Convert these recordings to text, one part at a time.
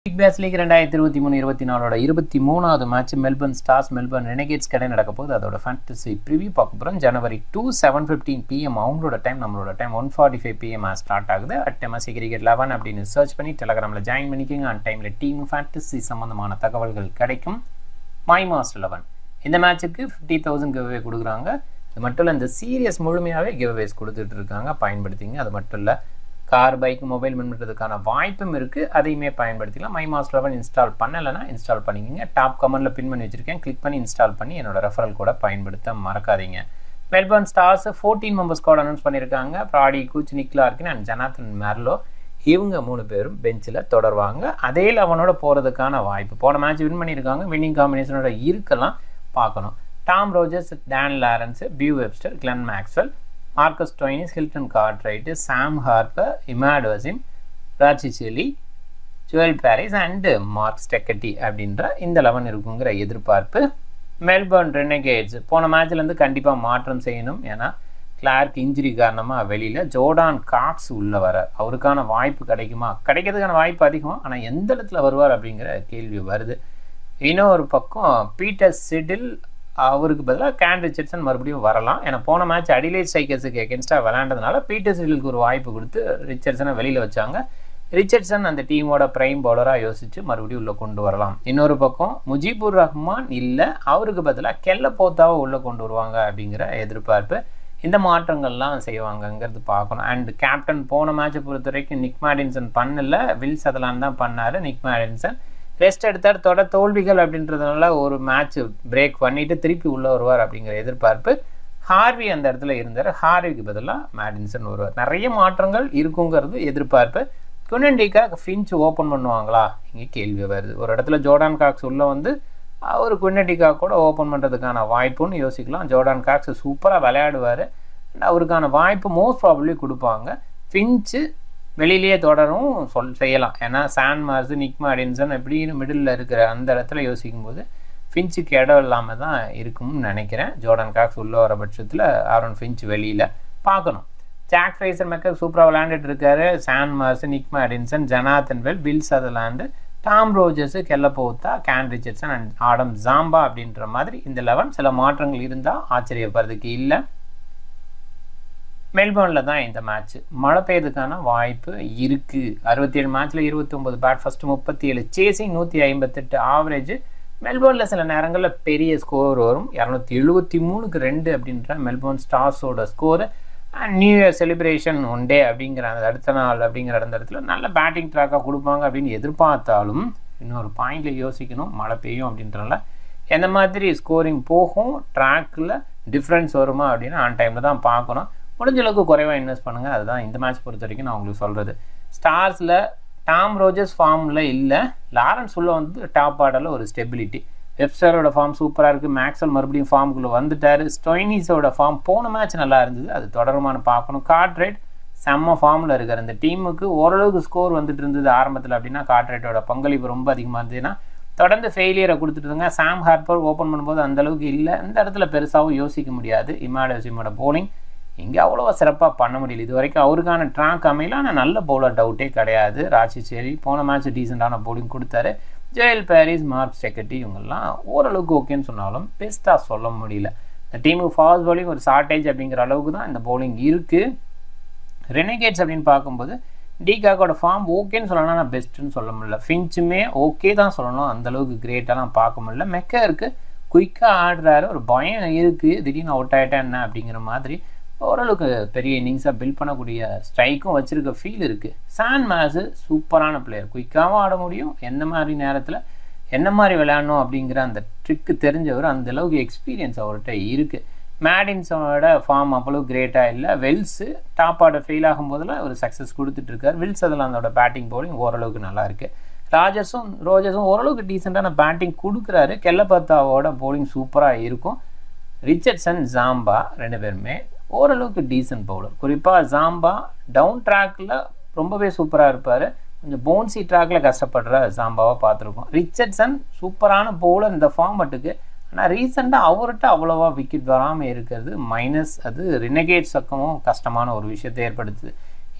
big base league ரெண்டாயிரத்தி இருபத்தி மூணு இருபத்தி நாலோட இருபத்தி மூணாவது match Melbourne Stars Melbourne Renegades கடை நடக்க போகுது அதோட ஃபேண்டசி ப்ரிவியூ பார்க்க போகிறோம் January two seven fifteen PM அவங்களோட டைம் நம்மளோட time one forty five PM start ஆகுது அட் எம்எஸ்சி கிரிக்கெட் லெவன் அப்படின்னு சர்ச் பண்ணி டெலகிராமில் ஜாயின் பண்ணிக்கோங்க அண்ட் டைமில் டீம் ஃபேண்டசி சம்மந்தமான தகவல்கள் கிடைக்கும் மை மாஸ்டர் லெவன் இந்த மேட்ச்சுக்கு ஃபிஃப்டி தௌசண்ட் கிவ்வே கொடுக்குறாங்க இது மட்டும் இல்லை இந்த சீரியஸ் முழுமையாகவே கிவ்வேஸ் கொடுத்துட்டு இருக்காங்க பயன்படுத்திங்க அது மட்டும் இல்லை கார் பைக் மொபைல் பண்ணுறதுக்கான வாய்ப்பும் இருக்குது அதையுமே பயன்படுத்திக்கலாம் மை மாஸ் லெவன் இன்ஸ்டால் பண்ணலைன்னா இன்ஸ்டால் பண்ணிக்கோங்க டாப் கமெண்டில் பின் பண்ணி வச்சுருக்கேன் கிளிக் பண்ணி இன்ஸ்டால் பண்ணி என்னோட ரெஃபரல் கூட பயன்படுத்த மறக்காதீங்க மெல்பர்ன் ஸ்டார்ஸ் ஃபோர்டீன் மெம்பர்ஸ் கூட அனௌன்ஸ் பண்ணியிருக்காங்க ப்ராடி கூச் நிக்லார்க்கின் அண்ட் ஜனாத்தன் மேர்லோ இவங்க மூணு பேரும் பெஞ்சில் தொடருவாங்க அதே லெவனோட போகிறதுக்கான வாய்ப்பு போன மேட்ச் வின் பண்ணியிருக்காங்க வின்னிங் காம்பினேஷனோட இருக்கலாம் பார்க்கணும் Tom Rogers Dan Lawrence Beau Webster Glenn Maxwell Marcus Stoinis Hilton Cartwright Sam Harper Imad Wasim ராச்சிச்செலி Joel Paris and Mark Steketee அப்படின்ற இந்த லெவன் இருக்குங்கிற எதிர்பார்ப்பு மெல்பர்ன் ரெனகேட்ஸ் போன மேட்ச்லேருந்து கண்டிப்பாக மாற்றம் செய்யணும் ஏன்னா கிளார்க் இன்ஜுரி காரணமாக வெளியில் ஜோர்டான் காக்ஸ் உள்ளே வர அவருக்கான வாய்ப்பு கிடைக்குமா கிடைக்கிறதுக்கான வாய்ப்பு அதிகம் ஆனால் எந்த இடத்துல வருவார் அப்படிங்கிற கேள்வி வருது இன்னொரு பக்கம் பீட்டர் சிடில் அவருக்கு பதிலாக கேன் ரிச்சர்ட்சன் மறுபடியும் வரலாம் ஏன்னா போன மேட்ச் அடிலைட் ஸ்ட்ரைக்கர்ஸுக்கு எகென்ஸ்டாக விளையாண்டதுனால பீட்டர் சிடிலுக்கு ஒரு வாய்ப்பு கொடுத்து ரிச்சர்ட்சனை வெளியில் வச்சாங்க ரிச்சர்ட்சன் அந்த டீமோட பிரைம் பவுலராக யோசித்து மறுபடியும் உள்ளே கொண்டு வரலாம் இன்னொரு பக்கம் முஜிபுர் ரஹ்மான் இல்லை அவருக்கு பதிலாக கெல்ல போத்தாவை உள்ளே கொண்டு வருவாங்க அப்படிங்கிற எதிர்பார்ப்பு இந்த மாற்றங்கள்லாம் செய்வாங்கங்கிறது பார்க்கணும் அண்ட் கேப்டன் போன மேட்சை பொறுத்த வரைக்கும் நிக் மேடின்சன் பண்ணல வில் சதலான் தான் பண்ணார் நிக் மேடின்சன் ரெஸ்ட் எடுத்தார் தொட தோல்விகள் அப்படின்றதுனால ஒரு மேட்ச் பிரேக் பண்ணிட்டு திருப்பி உள்ளே வருவார் அப்படிங்கிற எதிர்பார்ப்பு ஹார்வி அந்த இடத்துல இருந்தார் ஹார்விக்கு பதிலாக மேடின்சன் வருவார் நிறைய மாற்றங்கள் இருக்குங்கிறது எதிர்பார்ப்பு குனண்டிக்கா ஃபின்ச் ஓப்பன் பண்ணுவாங்களா இங்கே கேள்வி வருது ஒரு இடத்துல ஜோர்டான் காக்ஸ் உள்ளே வந்து அவர் குன்னடிக்கா கூட ஓப்பன் பண்ணுறதுக்கான வாய்ப்புன்னு யோசிக்கலாம் ஜோர்டான் காக்ஸ் சூப்பராக விளையாடுவார் அவருக்கான வாய்ப்பு மோஸ்ட் ப்ராபப்ளி கொடுப்பாங்க ஃபின்ச்சு வெளியிலேயே தொடரும் சொல் செய்யலாம் ஏன்னா சான் மார்ஸ் நிக் மாடின்சன் எப்படின்னு மிடில் இருக்கிற அந்த இடத்துல யோசிக்கும் போது ஃபின்ச்சுக்கு இடம் இல்லாமல் தான் இருக்கும்னு நினைக்கிறேன் ஜோர்டன் காக்ஸ் உள்ளே வர பட்சத்தில் ஆரோன் ஃபின்ச் வெளியில் பார்க்கணும் ஜாக் ஃப்ரைசர் மெக்கர் சூப்பராக விளையாண்டுட்டு இருக்காரு Shaun Marsh Nick Maddinson Jonathan Wells Bill Sutherland Tom Rogers கெல்லப்போத்தா Kane Richardson and Adam Zampa அப்படின்ற மாதிரி இந்த லெவன் சில மாற்றங்கள் இருந்தால் ஆச்சரியப்படுறதுக்கு இல்லை மெல்பர்னில் தான் இந்த மேட்ச் மழை பெய்யறதுக்கான வாய்ப்பு இருக்குது அறுபத்தி ஏழு மேட்ச்சில் இருபத்தொம்பது பேட் ஃபஸ்ட்டு முப்பத்தி ஏழு சேசிங் நூற்றி ஐம்பத்தெட்டு ஆவரேஜ் மெல்போர்னில் சில நேரங்களில் பெரிய ஸ்கோர் வரும் இரநூத்தி எழுபத்தி மூணுக்கு ரெண்டு அப்படின்ற மெல்போர்ன் ஸ்டார்ஸோட score and New Year celebration one day அப்படிங்கிற அந்த அடுத்த நாள் அப்படிங்கிற அந்த இடத்துல நல்ல பேட்டிங் ட்ராக்காக கொடுப்பாங்க அப்படின்னு எதிர்பார்த்தாலும் இன்னொரு பாயிண்டில் யோசிக்கணும் மழை பெய்யும் அப்படின்றனால எந்த மாதிரி ஸ்கோரிங் போகும் ட்ராக்கில் டிஃப்ரென்ஸ் வருமா அப்படின்னு ஆன் டைமில் தான் பார்க்கணும் முடிஞ்ச அளவுக்கு குறைவாக இன்வெஸ்ட் பண்ணுங்கள் அதுதான் இந்த மேட்ச் பொறுத்த வரைக்கும் நான் உங்களுக்கு சொல்கிறது ஸ்டார்ஸில் டாம் ரோஜர்ஸ் ஃபார்மில் இல்லை லாரன்ஸ் உள்ள வந்து டாப் ஆர்டரில் ஒரு ஸ்டெபிலிட்டி வெப்ஸ்டரோட ஃபார்ம் சூப்பராக இருக்குது மேக்ஸல் மறுபடியும் ஃபார்முக்குள்ளே வந்துட்டார் ஸ்டொயினிஸோட ஃபார்ம் போன மேட்ச் நல்லா இருந்தது அது தொடருமானு பார்க்கணும் கார்ட்ரேட் செம்ம ஃபார்மில் இருக்கார் இந்த டீமுக்கு ஓரளவுக்கு ஸ்கோர் வந்துட்டு இருந்தது ஆரம்பத்தில் அப்படின்னா கார்ட்ரேட்டோட பங்களிப்பு ரொம்ப அதிகமாக இருந்ததுன்னா தொடர்ந்து ஃபெயிலியரை கொடுத்துட்டு இருந்தாங்க சாம் ஹார்பர் ஓப்பன் பண்ணும்போது அந்தளவுக்கு இல்லை இந்த இடத்துல பெருசாகவும் யோசிக்க முடியாது இமாடசிமோட போலிங் இங்கே அவ்வளோவா சிறப்பாக பண்ண முடியல இது வரைக்கும் அவருக்கான ட்ராக் அமையல ஆனால் நல்ல பவுலர் டவுட்டே கிடையாது ராச்சிச்சேரி போன மேட்ச் டீசெண்டான பவுலிங் கொடுத்தாரு ஜெயல் பாரிஸ் மார்க் செக்ரட்டி இவங்கெல்லாம் ஓரளவுக்கு ஓகேன்னு சொன்னாலும் பெஸ்ட்டாக சொல்ல முடியல இந்த டீமுக்கு ஃபாஸ்ட் பவுலிங் ஒரு ஷார்ட்டேஜ் அப்படிங்கிற அளவுக்கு தான் இந்த பவுலிங் இருக்குது ரெனகேட்ஸ் அப்படின்னு பார்க்கும்போது டிகாக்கோட ஃபார்ம் ஓகேன்னு சொல்லலாம் நான் பெஸ்ட்டுன்னு சொல்ல முடியல ஃபின்ச்சுமே ஓகே தான் சொல்லணும் அந்தளவுக்கு கிரேட்டாலாம் பார்க்க முடியல மெக்க இருக்குது குயிக்காக ஆடுறாரு ஒரு பயம் இருக்குது திடீர்னு அவுட் ஆகிட்டா என்ன அப்படிங்கிற மாதிரி ஓரளவுக்கு பெரிய இன்னிங்ஸாக பில்ட் பண்ணக்கூடிய ஸ்ட்ரைக்கும் வச்சுருக்க ஃபீல் இருக்குது சான் மேஸு சூப்பரான பிளேயர் குயிக்காகவும் ஆட முடியும் எந்த மாதிரி நேரத்தில் என்ன மாதிரி விளையாடணும் அப்படிங்கிற அந்த ட்ரிக்கு தெரிஞ்சவர் அந்த அளவுக்கு எக்ஸ்பீரியன்ஸ் அவர்கிட்ட இருக்குது மேடின்ஸோட ஃபார்ம் அவ்வளோ கிரேட்டாக இல்லை வெல்ஸு டாப் ஆர்டர் ஃபெயில் ஆகும்போதில் ஒரு சக்ஸஸ் கொடுத்துட்ருக்கார் வில்ஸ் அதில் அதோட பேட்டிங் பவுலிங் ஓரளவுக்கு நல்லா இருக்குது ராஜர்ஸும் ரோஜர்ஸும் ஓரளவுக்கு டீசெண்டான பேட்டிங் கொடுக்குறாரு கெல்லபத்தாவோட பவுலிங் சூப்பராக இருக்கும் ரிச்சர்ட்சன் ஜாம்பா ரெண்டு பேருமே ஓரளவுக்கு டீசன்ட் பவுலர் குறிப்பாக ஜாம்பா டவுன் ட்ராக்கில் ரொம்பவே சூப்பராக இருப்பார் கொஞ்சம் போன்சி ட்ராக்கில் கஷ்டப்படுற ஜாம்பாவை பார்த்துருக்கோம் ரிச்சர்ட்சன் சூப்பரான பவுலர் இந்த ஃபார்மட்டுக்கு ஆனால் ரீசெண்டாக அவர்கிட்ட அவ்வளோவா விக்கெட் வராமல் இருக்கிறது மைனஸ் அது ரினகேட் சக்கமும் கஷ்டமான ஒரு விஷயத்தை ஏற்படுத்துது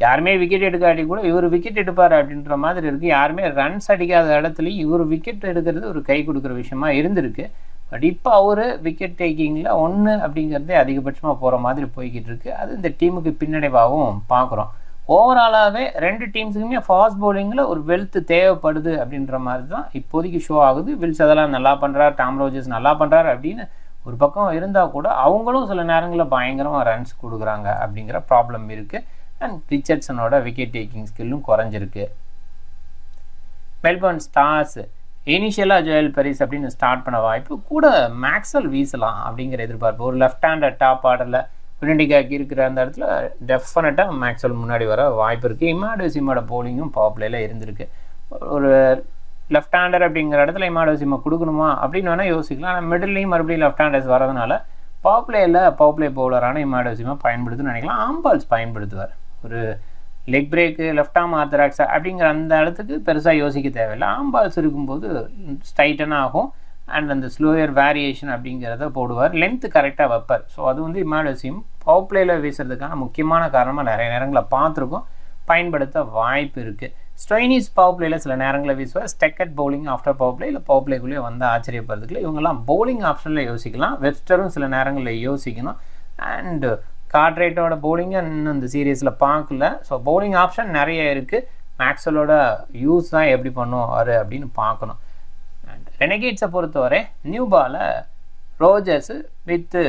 யாருமே விக்கெட் எடுக்காட்டி கூட இவர் விக்கெட் எடுப்பார் அப்படின்ற மாதிரி இருக்குது யாருமே ரன்ஸ் அடிக்காத இடத்துலையும் இவர் விக்கெட் எடுக்கிறது ஒரு கை கொடுக்குற விஷயமா இருந்திருக்கு பட் இப்போ அவர் விக்கெட் டேக்கிங்கில் ஒன்று அப்படிங்கிறதே அதிகபட்சமாக போகிற மாதிரி போய்கிட்டு இருக்கு அது இந்த டீமுக்கு பின்னடைவாகவும் பார்க்குறோம் ஓவராலாகவே ரெண்டு டீம்ஸுக்குமே ஃபாஸ்ட் பவுலிங்கில் ஒரு வெல்த் தேவைப்படுது அப்படின்ற மாதிரி தான் இப்போதைக்கு ஷோ ஆகுது வில்ஸ் அதெல்லாம் நல்லா பண்ணுறார் டாம் ரோஜர்ஸ் நல்லா பண்ணுறாரு அப்படின்னு ஒரு பக்கம் இருந்தால் கூட அவங்களும் சில நேரங்களில் பயங்கரமாக ரன்ஸ் கொடுக்குறாங்க அப்படிங்கிற ப்ராப்ளம் இருக்குது அண்ட் ரிச்சர்ட்ஸனோட விக்கெட் டேக்கிங் ஸ்கில்லும் குறைஞ்சிருக்கு மெல்பர்ன் ஸ்டார்ஸ் இனிஷியலாக ஜோயல் பெரிஸ் அப்படின்னு ஸ்டார்ட் பண்ண வாய்ப்பு கூட மேக்ஸல் வீசலாம் அப்படிங்கிற எதிர்பார்ப்பு ஒரு லெஃப்ட் ஹேண்டர் டாப் ஆர்டரில் பிரிண்டிகாக்கு இருக்கிற அந்த இடத்துல டெஃபினட்டாக மேக்ஸல் முன்னாடி வர வாய்ப்பு இருக்குது இமாடோசிமோட போலிங்கும் பவர் பிளேயில் இருந்திருக்கு ஒரு லெஃப்ட் ஹேண்டர் அப்படிங்கிற இடத்துல இமாடோசிமா கொடுக்கணுமா அப்படின்னு வேணால் யோசிக்கலாம் ஆனால் மிடில்லையும் மறுபடியும் லெஃப்ட் ஹேண்டர்ஸ் வரதுனால பவர் பிளேயில் பவர் பிளே பவுலரான இமாடோசிமா பயன்படுத்துன்னு நினைக்கலாம் ஆம்பால்ஸ் பயன்படுத்துவார் ஒரு லெக் பிரேக்கு லெஃப்ட் ஆம் ஆர்த்தராக்ஸ் அப்படிங்கிற அந்த இடத்துக்கு பெருசாக யோசிக்க தேவையில்லை ஆம்பால்ஸ் இருக்கும்போது ஸ்ட்ரைட்டன் ஆகும் அண்ட் அந்த ஸ்லோயர் வேரியேஷன் அப்படிங்கிறத போடுவார் லென்த்து கரெக்டாக வைப்பார் ஸோ அது வந்து இமாடோசியம் பவர் பிளேயில் வீசுறதுக்கான முக்கியமான காரணமாக நிறைய நேரங்களில் பார்த்துருக்கோம் பயன்படுத்த வாய்ப்பு இருக்குது ஸ்டொயினிஸ் பவர் பிளேயில் சில நேரங்களில் வீசுவார் Steketee bowling after power play இல்லை பவர் பிளேக்குள்ளேயே வந்து ஆச்சரியப்படுறதுக்கு இவங்கெல்லாம் பவுலிங் ஆப்ஷனில் யோசிக்கலாம் வெப்ஸ்டரும் சில நேரங்களில் யோசிக்கணும் அண்டு கார்ட்ரேட்டோட பவுலிங்கை இன்னும் இந்த சீரீஸில் பார்க்கல ஸோ பவுலிங் ஆப்ஷன் நிறைய இருக்குது மேக்ஸலோட யூஸ் தான் எப்படி பண்ணுவார் அப்படின்னு பார்க்கணும் அண்ட் ரெனகேட்ஸை பொறுத்தவரை நியூ பாலை ரோஜர்ஸு வித்து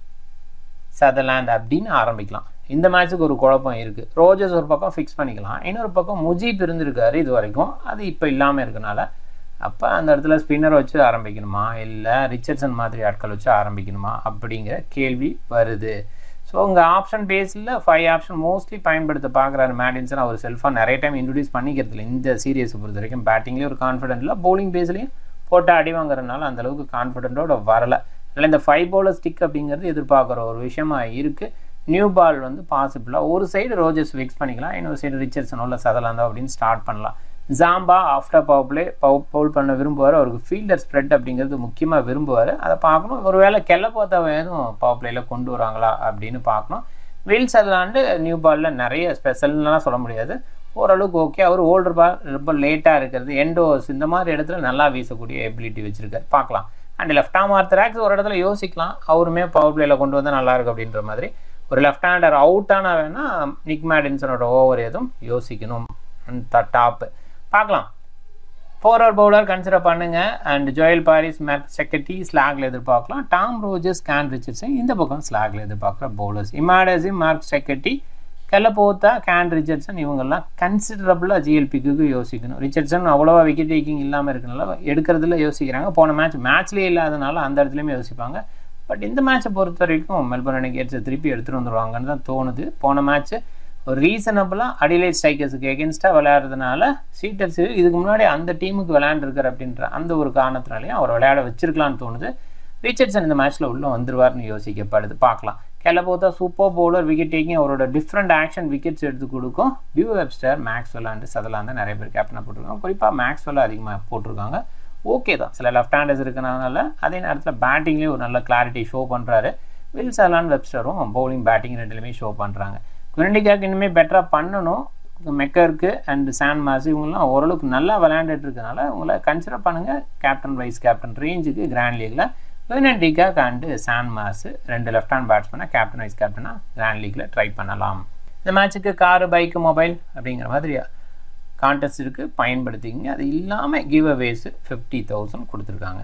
சதர்லேண்ட் அப்படின்னு ஆரம்பிக்கலாம் இந்த மேட்ச்சுக்கு ஒரு குழப்பம் இருக்குது ரோஜர்ஸ் ஒரு பக்கம் ஃபிக்ஸ் பண்ணிக்கலாம் இன்னொரு பக்கம் முஜீப் இருந்திருக்காரு இது வரைக்கும் அது இப்போ இல்லாமல் இருக்கனால அப்போ அந்த இடத்துல ஸ்பின்னர் வச்சு ஆரம்பிக்கணுமா இல்லை ரிச்சர்ட்சன் மாதிரி ஆட்கள் வச்சு ஆரம்பிக்கணுமா அப்படிங்கிற கேள்வி வருது ஸோ உங்கள் ஆப்ஷன் பேஸில் ஃபைவ் ஆப்ஷன் மோஸ்ட்லி பயன்படுத்த பார்க்குறாரு மேடின்சன் அவர் செல்ஃபாக நிறைய டைம் இன்ட்ரடியூஸ் பண்ணிக்கிறது இல்லை இந்த சீரியஸை பொறுத்த வரைக்கும் பேட்டிங்லேயும் ஒரு கான்ஃபிடென்ட் இல்லை பவுலிங் பேஸ்லேயும் போட்டு அடி வாங்குறதுனால அந்தளவுக்கு கான்ஃபிடென்ட்டோட வரலை அதில் இந்த ஃபைவ் பவுலர் ஸ்டிக் அப்படிங்கிறது எதிர்பார்க்குற ஒரு விஷயமா இருக்குது நியூ பால் வந்து பாசிபிளாக ஒரு சைடு ரோஜர்ஸ் ஃபிக்ஸ் பண்ணிக்கலாம் இன்னொரு சைடு ரிச்சர்ட்ஸன் உள்ள சதலாந்தோ அப்படின்னு ஸ்டார்ட் பண்ணலாம் ஜாம்பா ஆஃப்டர் பவர் பிளே பவு பவுல் பண்ண விரும்புவார் அவருக்கு ஃபீல்டர் ஸ்ப்ரெட் அப்படிங்கிறது முக்கியமாக விரும்புவார் அதை பார்க்கணும் ஒரு வேளை கெல்ல பார்த்தா எதுவும் பவர் பிளேயில் கொண்டு வராங்களா அப்படின்னு பார்க்கணும் வில் சதலாண்டு நியூ பாலில் நிறைய ஸ்பெஷல்லாம் சொல்ல முடியாது ஓரளவுக்கு ஓகே அவர் ஓல்டர் பால் ரொம்ப லேட்டாக இருக்கிறது எண்டோஸ் இந்த மாதிரி இடத்துல நல்லா வீசக்கூடிய எபிலிட்டி வச்சுருக்காரு பார்க்கலாம் அண்ட் லெஃப்ட் ஆம் ஆர்த்தராக்ஸ் ஒரு இடத்துல யோசிக்கலாம் அவருமே பவர் பிளேயில் கொண்டு வந்தால் நல்லாயிருக்கும் அப்படின்ற மாதிரி ஒரு லெஃப்ட் ஹேண்டர் அவுட் ஆனால் வேணால் நிக் மேடின்சனோட ஓவர் எதுவும் யோசிக்கணும் டாப்பு பார்க்கலாம் ஃபோர் ஓவர் பவுலர் கன்சிடர் பண்ணுங்க and Joel Paris Mark Steketee ஸ்லாக்ல எதிர்பார்க்கலாம் டாம் ரோஜர்ஸ் கேன் ரிச்சர்ட்ஸன் இந்த பக்கம் ஸ்லாக்ல எதிர்பார்க்குற பவுலர்ஸ் இமாடசி மார்க் செக்கட்டி கெல்லப்போத்தா கேன் ரிச்சர்ட்சன் இவங்கெல்லாம் கன்சிடரபுளாக ஜிஎல்பிக்கு யோசிக்கணும் ரிச்சர்ட்சன் அவ்வளோவா விக்கெட் டேக்கிங் இல்லாமல் இருக்கனால எடுக்கிறதுல யோசிக்கிறாங்க போன மேட்ச் மேட்ச்லேயே இல்லாதனால அந்த இடத்துலையுமே யோசிப்பாங்க பட் இந்த மேட்சை பொறுத்த வரைக்கும் மெல்பர்ன் ரெனகேட்ஸை திருப்பி எடுத்துகிட்டு வந்துடுவாங்கன்னு தான் தோணுது போன மேட்ச்சு ஒரு ரீசனபிளாக அடிலைட் ஸ்ட்ரைக்கர்ஸுக்கு எகென்ஸ்டாக விளையாடுறதுனால சீட்டர்ஸ் இதுக்கு முன்னாடி அந்த டீமுக்கு விளையாண்டுருக்கார் அப்படின்ற அந்த ஒரு காரணத்தினாலையும் அவர் விளையாட வச்சிருக்கலாம்னு தோணுது ரிச்சர்ட்சன் இந்த மேட்ச்சில் உள்ளே வந்துருவார்னு யோசிக்கப்படுது பார்க்கலாம் கெல்லபோத்தா சூப்பர் பவுலர் விக்கெட் டேக்கிங் அவரோட டிஃப்ரெண்ட் ஆக்ஷன் விக்கெட்ஸ் எடுத்து கொடுக்கும் Beau Webster Maxwell and Sutherland நிறைய பேர் கேப்டனாக போட்டிருக்காங்க குறிப்பாக மேக்ஸ்வெல் அதிகமாக போட்டிருக்காங்க ஓகே தான் சில லெஃப்ட் ஹேண்டர்ஸ் இருக்கனால அதே நேரத்தில் பேட்டிங்லேயும் ஒரு நல்ல கிளாரிட்டி ஷோ பண்ணுறாரு வில் சலான் வெப்ஸ்டரும் பவுலிங் பேட்டிங் ரெண்டுலையுமே ஷோ பண்ணுறாங்க குரண்டிக்காக்கு இனிமேல் பெட்டராக பண்ணணும் மெக்கருக்கு அண்ட் சான் மாஸ் இவங்கெல்லாம் ஓரளவுக்கு நல்லா விளையாண்டுட்டு இருக்கனால உங்களை கன்சிடர் பண்ணுங்கள் கேப்டன் வைஸ் கேப்டன் ரேஞ்சுக்கு கிராண்ட் லீக்கில் வினண்டிகாக் அண்டு சான் மாஸ் ரெண்டு லெஃப்ட் ஹேண்ட் பேட்ஸ்மேனாக கேப்டன் வைஸ் கேப்டனாக கிராண்ட் லீக்கில் ட்ரை பண்ணலாம் இந்த மேட்ச்சுக்கு காரு பைக்கு மொபைல் அப்படிங்கிற மாதிரி கான்டெஸ்ட் இருக்குது பயன்படுத்திக்கிங்க அது இல்லாமல் கிவ் அவேஸு ஃபிஃப்டி தௌசண்ட் கொடுத்துருக்காங்க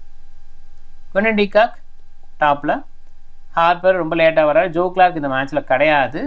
குனண்டிகாக் டாப்பில் ஹார்பர் ரொம்ப லேட்டாக வர்றாரு ஜோ கிளார்க் இந்த மேட்ச்சில் கிடையாது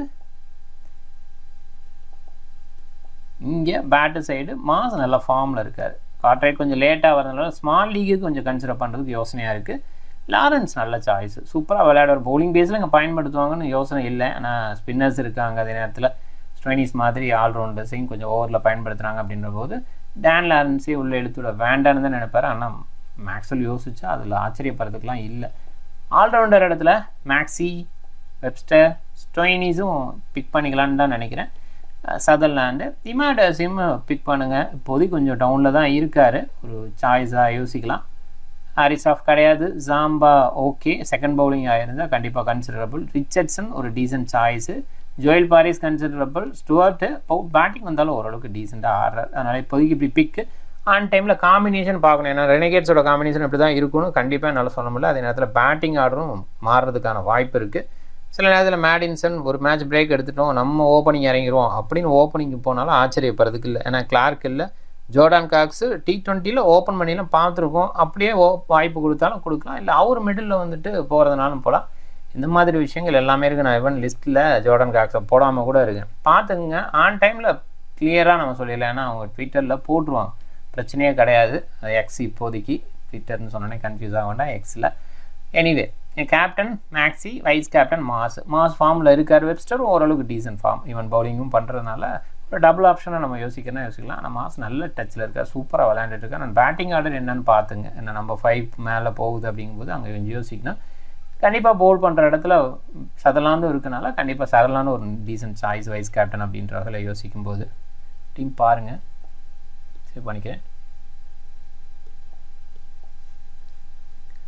இங்கே பேட்டு சைடு மாஸ் நல்ல ஃபார்மில் இருக்கார் கார்ட்ரேட் கொஞ்சம் லேட்டாக வரதுனால ஸ்மால் லீக்கு கொஞ்சம் கன்சிடர் பண்ணுறதுக்கு யோசனையாக இருக்குது லாரன்ஸ் நல்ல சாய்ஸ் சூப்பராக விளையாடுற பவுலிங் பேஸில் இங்கே பயன்படுத்துவாங்கன்னு யோசனை இல்லை ஆனால் ஸ்பின்னர்ஸ் இருக்காங்க அதே நேரத்தில் ஸ்ட்ரைனிஸ் மாதிரி ஆல்ரவுண்டர்ஸையும் கொஞ்சம் ஓவரில் பயன்படுத்துகிறாங்க அப்படின்ற போது டேன் லாரன்ஸே உள்ள எழுத்துட வேண்டான்னு தான் நினைப்பார் ஆனால் மேக்ஸில் யோசிச்சா அதில் ஆச்சரியப்படுறதுக்கெலாம் இல்லை ஆல்ரவுண்டர் இடத்துல மேக்ஸி வெப்ஸ்டர் ஸ்டொயினிஸும் பிக் பண்ணிக்கலான்னு தான் நினைக்கிறேன் சதர்லாண்டு இமாடஸையும் பிக் பண்ணுங்கள் இப்போதைக்கு கொஞ்சம் டவுனில் தான் இருக்கார் ஒரு சாய்ஸாக யோசிக்கலாம் ஹாரிஸ் ஆஃப் கிடையாது ஜாம்பா ஓகே செகண்ட் பவுலிங் ஆயிருந்தால் கண்டிப்பாக கன்சிடரபிள் ரிச்சர்ட்சன் ஒரு decent choice Joel Paris considerable Stewart batting வந்தாலும் ஓரளவுக்கு டீசெண்டாக ஆடுறார் அதனால் இப்போதைக்கு இப்படி பிக்கு ஆன் டைமில் காம்பினேஷன் பார்க்கணும் ஏன்னா ரெனகேட்ஸோட காம்பினேஷன் இப்படி தான் இருக்கும்னு கண்டிப்பாக என்னால் சொல்ல முடியல அதே நேரத்தில் பேட்டிங் ஆர்டரும் மாறுறதுக்கான வாய்ப்பு இருக்குது சில நேரத்தில் மேடின்சன் ஒரு மேட்ச் பிரேக் எடுத்துட்டோம் நம்ம ஓப்பனிங் இறங்கிடுவோம் அப்படின்னு ஓப்பனிங் போனாலும் ஆச்சரியப்படுறதுக்கு இல்லை ஏன்னா கிளார்க் இல்லை ஜோர்டான் காக்ஸு டி டுவெண்ட்டியில் ஓப்பன் பண்ணிலாம் பார்த்துருக்கோம் அப்படியே ஓ வாய்ப்பு கொடுத்தாலும் கொடுக்கலாம் இல்லை அவர் மிடில் வந்துட்டு போகிறதுனாலும் போகலாம் இந்த மாதிரி விஷயங்கள் எல்லாமே இருக்குது நான் இவன் லிஸ்ட்டில் ஜோர்டன் காக்ஸை போடாமல் கூட இருக்கேன் பார்த்துக்குங்க ஆன் டைமில் கிளியராக நம்ம சொல்லிடலாம் ஏன்னா அவங்க ட்விட்டரில் போட்டுருவாங்க பிரச்சனையே கிடையாது எக்ஸ் இப்போதைக்கு ட்விட்டர்னு சொன்னோன்னே கன்ஃபியூஸ் ஆக வேண்டாம் எக்ஸில் anyway captain Maxi vice captain Marsh mass ஃபார்மில் இருக்கார் வெப்ஸ்டர் ஓரளவுக்கு டீசன்ட் ஃபார்ம் ஈவன் பவுலிங்கும் பண்ணுறதுனால ஒரு டபுள் ஆப்ஷனை நம்ம யோசிக்கிறனா யோசிக்கலாம் ஆனால் மாஸ் நல்ல டச்சில் இருக்கார் சூப்பராக விளையாண்டுட்டு இருக்கார் நான் பேட்டிங் ஆர்டர் என்னன்னு பார்த்துங்க என்ன நம்ம ஃபைவ் மேலே போகுது அப்படிங்கும்போது அங்கே கொஞ்சம் யோசிக்கணும் கண்டிப்பாக போல் பண்ணுற இடத்துல சதலாண்டும் இருக்கனால கண்டிப்பாக சதலாண்டு ஒரு டீசன்ட் சாய்ஸ் வைஸ் கேப்டன் அப்படின்ற வகையில் யோசிக்கும் போது டீம் பாருங்கள் சேவ் பண்ணிக்கிறேன்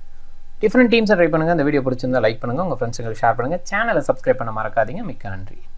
டிஃப்ரெண்ட் டீம்ஸை ட்ரை பண்ணுங்கள் இந்த வீடியோ பிடிச்சிருந்தா லைக் பண்ணுங்கள் உங்கள் ஃப்ரெண்ட்ஸுங்களுக்கு ஷேர் பண்ணுங்கள் சேனலை சப்ஸ்கிரைப் பண்ண மறக்காதீங்க மிக்க நன்றி